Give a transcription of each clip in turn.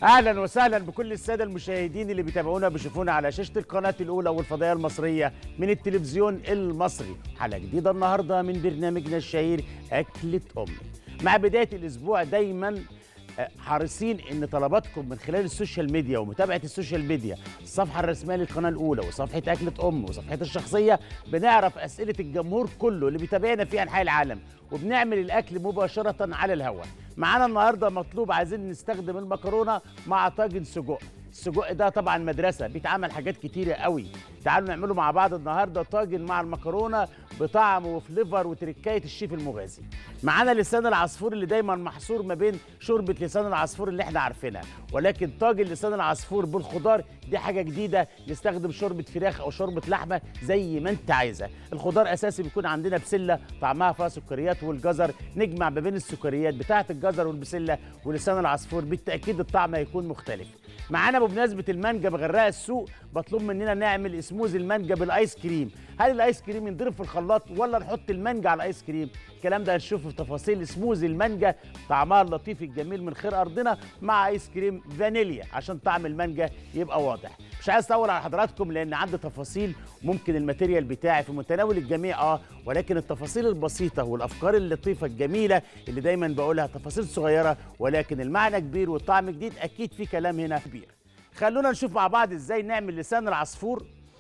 اهلا وسهلا بكل الساده المشاهدين اللي بيتابعونا بيشوفونا على شاشه القناه الاولى والفضائيه المصريه من التلفزيون المصري حلقه جديده النهارده من برنامجنا الشهير اكله امي مع بدايه الاسبوع دايما آه، حريصين ان طلباتكم من خلال السوشيال ميديا ومتابعه السوشيال ميديا الصفحه الرسميه للقناه الاولى وصفحه اكله ام وصفحتي الشخصيه بنعرف اسئله الجمهور كله اللي بيتابعنا في انحاء العالم وبنعمل الاكل مباشره على الهواء معانا النهارده مطلوب عايزين نستخدم المكرونه مع طاجن سجق السجق ده طبعا مدرسه بيتعمل حاجات كتيره قوي تعالوا نعمله مع بعض النهارده طاجن مع المكرونه بطعم وفليفر وتركايه الشيف المغازي معانا لسان العصفور اللي دايما محصور ما بين شوربه لسان العصفور اللي احنا عارفينها ولكن طاجن لسان العصفور بالخضار دي حاجه جديده نستخدم شوربه فراخ او شوربه لحمه زي ما انت عايزه الخضار اساسي بيكون عندنا بسله طعمها فيها سكريات والجزر نجمع ما بين السكريات بتاعه الجزر والبسله ولسان العصفور بالتاكيد الطعم هيكون مختلف معانا بمناسبه المانجا مغرقه السوق مطلوب مننا نعمل سموزي المانجا بالايس كريم هل الايس كريم ينضرب في الخلاط ولا نحط المانجا على الايس كريم الكلام ده هنشوفه في تفاصيل سموزي المانجا طعمها اللطيف الجميل من خير ارضنا مع ايس كريم فانيليا عشان طعم المانجا يبقى واضح مش عايز اطول على حضراتكم لان عندي تفاصيل ممكن الماتيريال بتاعي في متناول الجميع اه ولكن التفاصيل البسيطه والافكار اللطيفه الجميله اللي دايما بقولها تفاصيل صغيره ولكن المعنى كبير والطعم جديد اكيد في كلام هنا كبير خلونا نشوف مع بعض ازاي نعمل لسان العصفور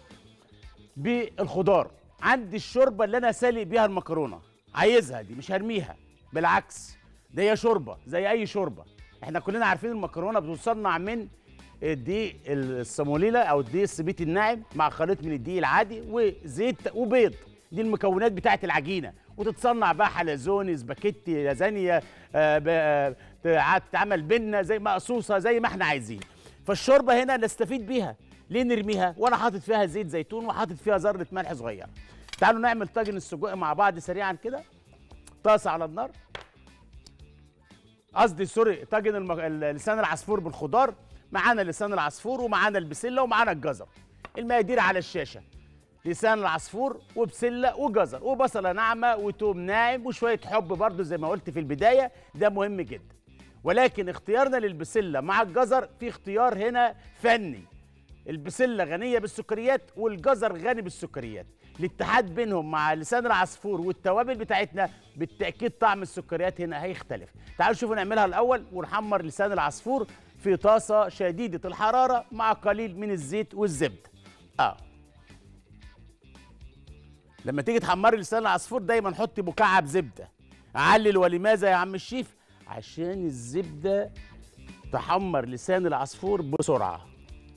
بالخضار عندي الشوربه اللي انا سالق بيها المكرونه عايزها دي مش هرميها بالعكس دي هي شوربه زي اي شوربه احنا كلنا عارفين المكرونه بتصنع من الدقيق الصاموليلا او الدقيق السبيت الناعم مع خليط من الدقيق العادي وزيت وبيض دي المكونات بتاعه العجينه وتتصنع بقى حلزوني سباكيتي لازانيا آه، ب- آه، تتعمل بينا زي مقصوصه زي ما احنا عايزين فالشوربه هنا نستفيد بيها ليه نرميها وانا حاطط فيها زيت زيتون وحاطط فيها ذره ملح صغيره تعالوا نعمل طاجن السجق مع بعض سريعا كده طاسه على النار قصدي سوري طاجن المج... ال- لسان العصفور بالخضار معانا لسان العصفور ومعانا البسله ومعانا الجزر المقادير على الشاشه لسان العصفور وبسله وجزر وبصله ناعمه وتوم ناعم وشويه حب برضو زي ما قلت في البدايه ده مهم جدا ولكن اختيارنا للبسله مع الجزر في اختيار هنا فني البسله غنيه بالسكريات والجزر غني بالسكريات الاتحاد بينهم مع لسان العصفور والتوابل بتاعتنا بالتاكيد طعم السكريات هنا هيختلف تعالوا شوفوا نعملها الاول ونحمر لسان العصفور في طاسه شديده الحراره مع قليل من الزيت والزبده اه لما تيجي تحمري لسان العصفور دايما حطي مكعب زبده علل ولماذا يا عم الشيف عشان الزبده تحمر لسان العصفور بسرعه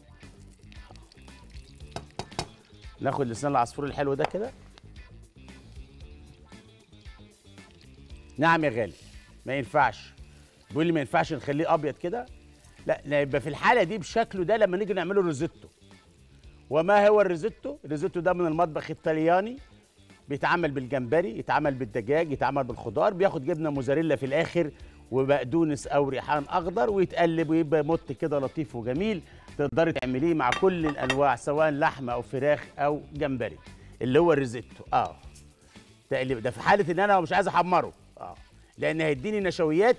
ناخد لسان العصفور الحلو ده كده نعم يا غالي ما ينفعش بيقول لي ما ينفعش نخليه ابيض كده لا لا، يبقى في الحاله دي بشكله ده لما نيجي نعمله روزيتو وما هو الريزوتو الريزوتو ده من المطبخ الطلياني بيتعمل بالجمبري يتعمل بالدجاج يتعمل بالخضار بياخد جبنه موزاريلا في الاخر وبقدونس او ريحان اخضر ويتقلب ويبقى مط كده لطيف وجميل تقدري تعمليه مع كل الانواع سواء لحمه او فراخ او جمبري اللي هو الريزيتو اه تقليب ده في حاله ان انا مش عايز احمره اه لان هيديني نشويات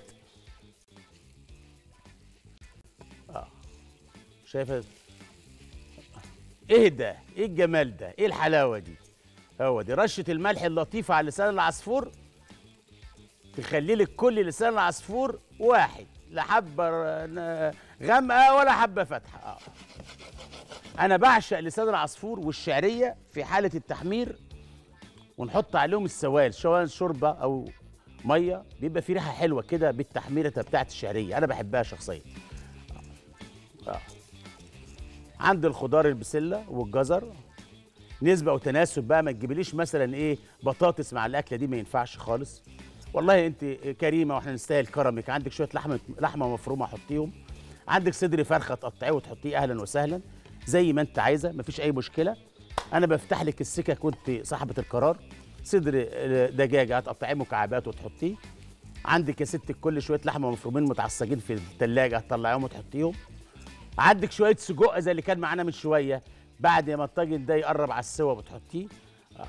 اه شايفه ايه ده ايه الجمال ده ايه الحلاوه دي هو دي رشه الملح اللطيفه على لسان العصفور تخلي لك كل لسان العصفور واحد لا حبه ر- غامقه ولا حبه فاتحه اه انا بعشق لسان العصفور والشعريه في حاله التحمير ونحط عليهم السوائل سواء شوربه او ميه بيبقى في ريحه حلوه كده بالتحميره بتاعت الشعريه انا بحبها شخصيا آه. عند الخضار البسله والجزر نسبة وتناسب بقى ما تجيبليش مثلا ايه بطاطس مع الاكله دي ما ينفعش خالص والله انت كريمه واحنا نستاهل كرمك عندك شويه لحمه لحمه مفرومه حطيهم عندك صدر فرخه تقطعيه وتحطيه اهلا وسهلا زي ما انت عايزه مفيش اي مشكله انا بفتح لك السكك وانت صاحبه القرار صدر آه، دجاجه هتقطعيه مكعبات وتحطيه عندك يا ست الكل شويه لحمه مفرومين متعصجين في الثلاجه هتطلعيهم وتحطيهم عندك شويه سجق زي اللي كان معانا من شويه بعد ما الطاجن ده يقرب على السوا بتحطيه آه.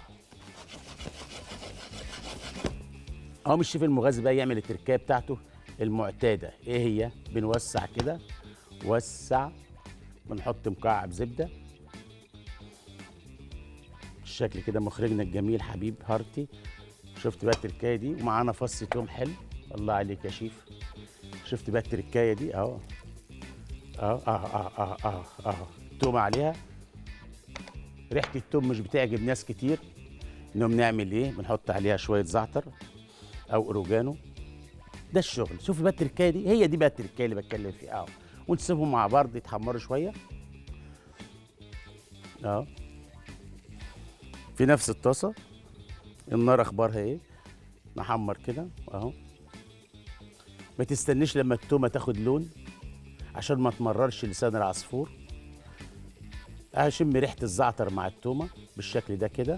اهو الشيف المغازي بقى يعمل التركية بتاعته المعتاده ايه هي بنوسع كده وسع بنحط مكعب زبده بالشكل كده مخرجنا الجميل حبيب هارتي شفت بقى التركايه دي ومعانا فص توم حلو الله عليك يا شيف شفت بقى التركايه دي اهو اه اه اه اه اه اه توم عليها ريحه التوم مش بتعجب ناس كتير انهم نعمل ايه بنحط عليها شويه زعتر او اوريجانو ده الشغل شوفي بقى التركايه دي هي دي بقى التركايه اللي بتكلم فيها اه ونسيبهم مع بعض يتحمروا شويه اه في نفس الطاسه النار اخبارها ايه نحمر كده اهو ما تستنيش لما التومه تاخد لون عشان ما تمررش لسان العصفور اشم ريحه الزعتر مع التومه بالشكل ده كده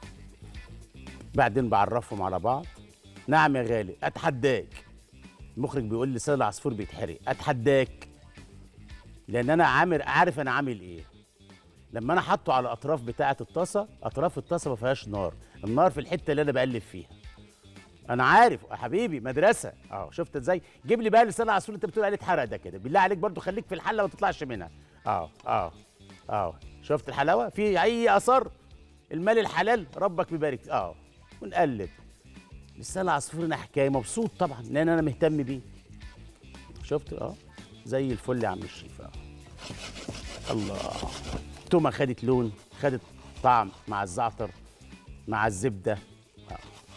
بعدين بعرفهم على بعض نعم يا غالي اتحداك المخرج بيقول لي لسان العصفور بيتحرق اتحداك لان انا عامر عارف انا عامل ايه لما انا حاطه على الاطراف بتاعه الطاسه اطراف الطاسه ما فيهاش نار النار في الحته اللي انا بقلب فيها انا عارف يا حبيبي مدرسه اه شفت ازاي جيب لي بقى لسان العصفور اللي انت بتقول عليه اتحرق ده كده بالله عليك برضو خليك في الحله ما تطلعش منها اه اه اه شفت الحلاوه في اي اثر المال الحلال ربك بيبارك اه ونقلب لسان العصفور هنا حكايه مبسوط طبعا لان انا مهتم بيه شفت اه زي الفل يا عم الشيف اه الله التومه خدت لون خدت طعم مع الزعتر مع الزبده آه.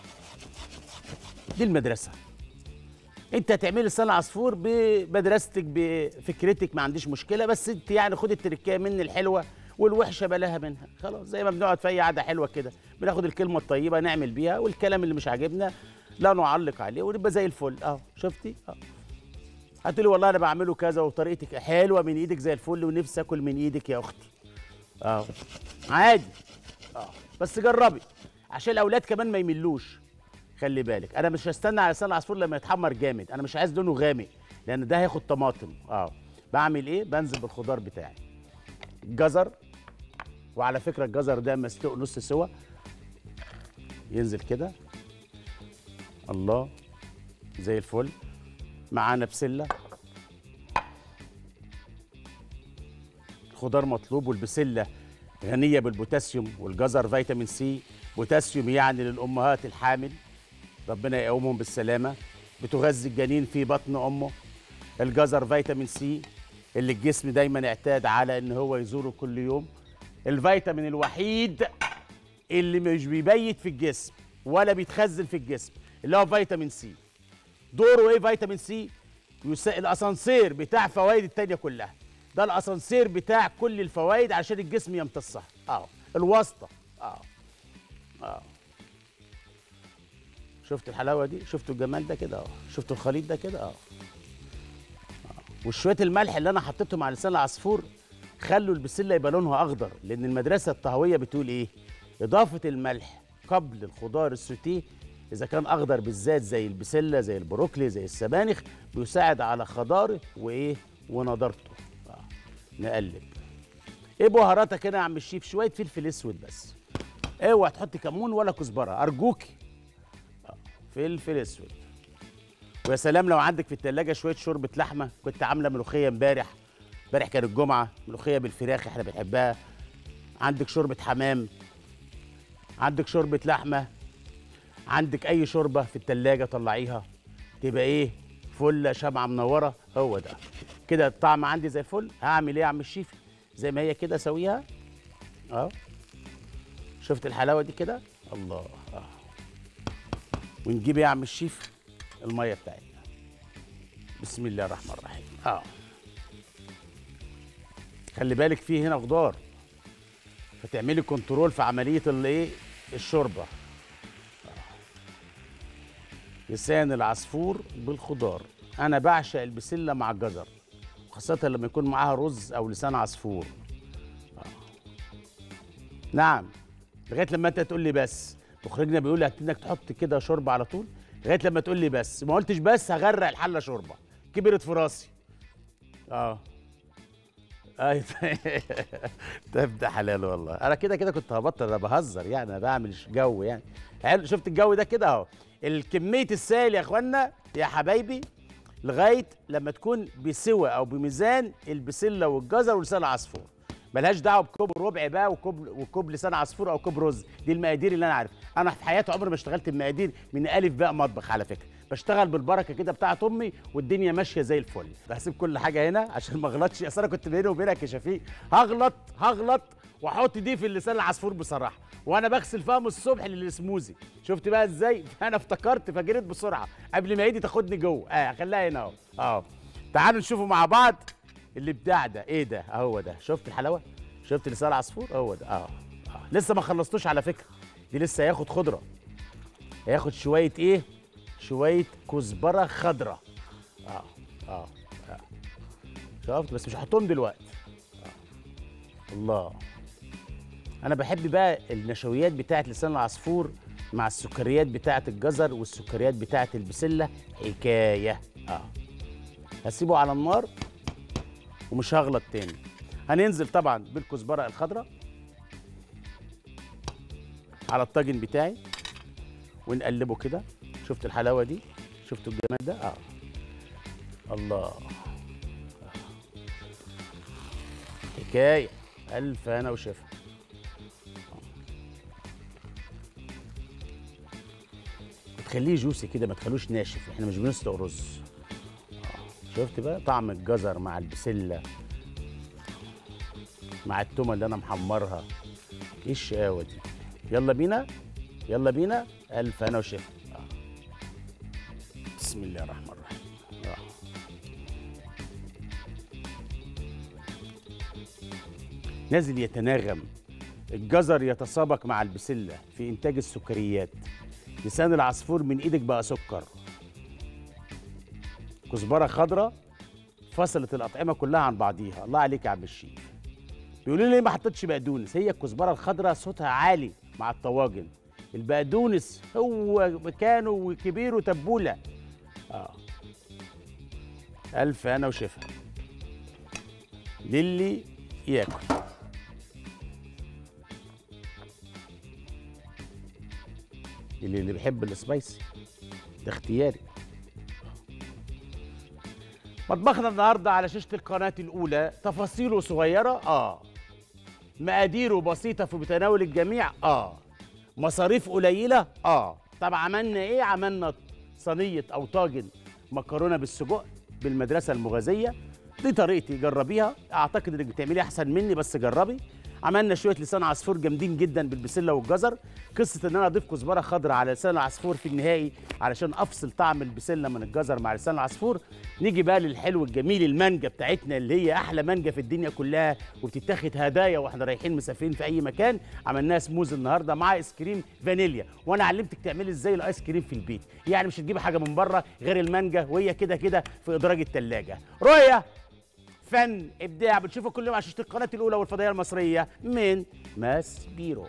دي المدرسه انت هتعملي لسان عصفور بمدرستك بفكرتك ما عنديش مشكله بس انت يعني خد التركيه مني الحلوه والوحشه بلاها منها خلاص زي ما بنقعد في اي قعده حلوه كده بناخد الكلمه الطيبه نعمل بيها والكلام اللي مش عاجبنا لا نعلق عليه ونبقى زي الفل اه شفتي اه هتقولي والله انا بعمله كذا وطريقتك حلوه من ايدك زي الفل ونفسي اكل من ايدك يا اختي اه عادي اه بس جربي عشان الاولاد كمان ما يملوش خلي بالك انا مش هستنى على لسان العصفور لما يتحمر جامد انا مش عايز لونه غامق لان ده هياخد طماطم اه بعمل ايه بنزل بالخضار بتاعي جزر وعلى فكره الجزر ده مسلوق نص سوا ينزل كده الله زي الفل معانا بسله خضار مطلوب والبسله غنيه بالبوتاسيوم والجزر فيتامين سي بوتاسيوم يعني للامهات الحامل ربنا يقومهم بالسلامه بتغذي الجنين في بطن امه الجزر فيتامين سي اللي الجسم دايما اعتاد على ان هو يزوره كل يوم الفيتامين الوحيد اللي مش بيبيت في الجسم ولا بيتخزن في الجسم اللي هو فيتامين سي دوره ايه فيتامين سي يس... الاسانسير بتاع فوائد التانية كلها ده الاسانسير بتاع كل الفوائد عشان الجسم يمتصها اه الواسطه اه اه شفت الحلاوه دي شفتوا الجمال ده كده اه شفتوا الخليط ده كده اه وشويه الملح اللي انا حطيتهم على لسان العصفور خلوا البسله يبقى لونها اخضر لان المدرسه الطهويه بتقول ايه اضافه الملح قبل الخضار السوتيه اذا كان اخضر بالذات زي البسله زي البروكلي زي السبانخ بيساعد على خضاره وايه ونضارته آه. نقلب ايه بهاراتك هنا يا عم الشيف شويه فلفل اسود بس اوعى تحط كمون ولا كزبره ارجوكي آه. فلفل اسود ويا سلام لو عندك في التلاجة شويه شوربه لحمه كنت عامله ملوخيه امبارح امبارح كان الجمعه ملوخيه بالفراخ احنا بنحبها عندك شوربه حمام عندك شوربه لحمه عندك اي شوربه في التلاجة طلعيها تبقى ايه فله شمعه منوره هو ده كده الطعم عندي زي الفل هعمل ايه يا عم الشيف زي ما هي كده اسويها اه شفت الحلاوه دي كده الله اه ونجيب ايه يا عم الشيف الميه بتاعتنا بسم الله الرحمن الرحيم اه خلي بالك في هنا خضار فتعملي كنترول في عمليه الايه الشوربه لسان العصفور بالخضار انا بعشق البسله مع الجزر خاصه لما يكون معاها رز او لسان عصفور آه. نعم لغايه لما انت تقول لي بس مخرجنا بيقول لي انك تحط كده شوربه على طول لغايه لما تقول لي بس ما قلتش بس هغرق الحله شوربه كبرت في راسي اه اي طيب ده حلال والله انا كده كده كنت هبطل انا بهزر يعني انا بعمل جو يعني حلو شفت الجو ده كده اهو الكميه السائل يا اخوانا يا حبايبي لغايه لما تكون بسوى او بميزان البسله والجزر ولسان العصفور ملهاش دعوه بكوب ربع بقى وكوب وكوب لسان عصفور او كوب رز دي المقادير اللي انا عارف انا في حياتي عمري ما اشتغلت بمقادير من الف باء مطبخ على فكره بشتغل بالبركه كده بتاعت امي والدنيا ماشيه زي الفل هسيب كل حاجه هنا عشان ما اغلطش اصل انا كنت بيني وبينك يا شفيق هغلط هغلط واحط دي في اللسان العصفور بصراحه وانا بغسل فم الصبح للسموزي شفت بقى ازاي انا افتكرت فجريت بسرعه قبل ما ايدي تاخدني جوه اه خليها هنا اهو اه تعالوا نشوفوا مع بعض الابداع ده ايه ده اهو ده شفت الحلاوه شفت لسان العصفور هو ده اه, آه. لسه ما خلصتوش على فكره دي لسه هياخد خضره هياخد شويه ايه شويه كزبره خضراء آه. اه اه شفت بس مش هحطهم دلوقتي آه. الله انا بحب بقى النشويات بتاعت لسان العصفور مع السكريات بتاعت الجزر والسكريات بتاعت البسله حكايه اه هسيبه على النار ومش هغلط تاني هننزل طبعا بالكزبره الخضراء على الطاجن بتاعي ونقلبه كده شفت الحلاوه دي شفتوا الجمال ده اه الله آه. حكايه الف انا وشفا تخليه جوسي كده ما تخلوش ناشف احنا مش بنسلق رز آه. شفت بقى طعم الجزر مع البسله مع التومه اللي انا محمرها ايه الشقاوه دي يلا بينا يلا بينا الف انا وشفا آه. بسم الله الرحمن الرحيم آه. نازل يتناغم الجزر يتسابق مع البسله في انتاج السكريات لسان العصفور من ايدك بقى سكر كزبره خضراء فصلت الاطعمه كلها عن بعضيها الله عليك يا عم الشيف بيقولوا لي ليه ما حطيتش بقدونس هي الكزبره الخضراء صوتها عالي مع الطواجن البقدونس هو مكانه وكبير وتبوله اه الف انا وشفا للي ياكل اللي اللي بيحب السبايسي ده اختياري مطبخنا النهارده على شاشه القناه الاولى تفاصيله صغيره اه مقاديره بسيطه في متناول الجميع اه مصاريف قليله اه طب عملنا ايه عملنا صينيه او طاجن مكرونه بالسجق بالمدرسه المغازيه دي طريقتي جربيها اعتقد انك بتعملي احسن مني بس جربي عملنا شويه لسان عصفور جامدين جدا بالبسله والجزر قصه ان انا اضيف كزبره خضراء على لسان العصفور في النهائي علشان افصل طعم البسله من الجزر مع لسان العصفور نيجي بقى للحلو الجميل المانجا بتاعتنا اللي هي احلى مانجا في الدنيا كلها وبتتاخد هدايا واحنا رايحين مسافرين في اي مكان عملناها سموز النهارده مع ايس كريم فانيليا وانا علمتك تعملي ازاي الايس كريم في البيت يعني مش هتجيبي حاجه من بره غير المانجا وهي كده كده في ادراج الثلاجه رؤيه فن ابداع بتشوفه كل يوم على شاشه القناه الاولى والفضائيه المصريه من ماس بيرو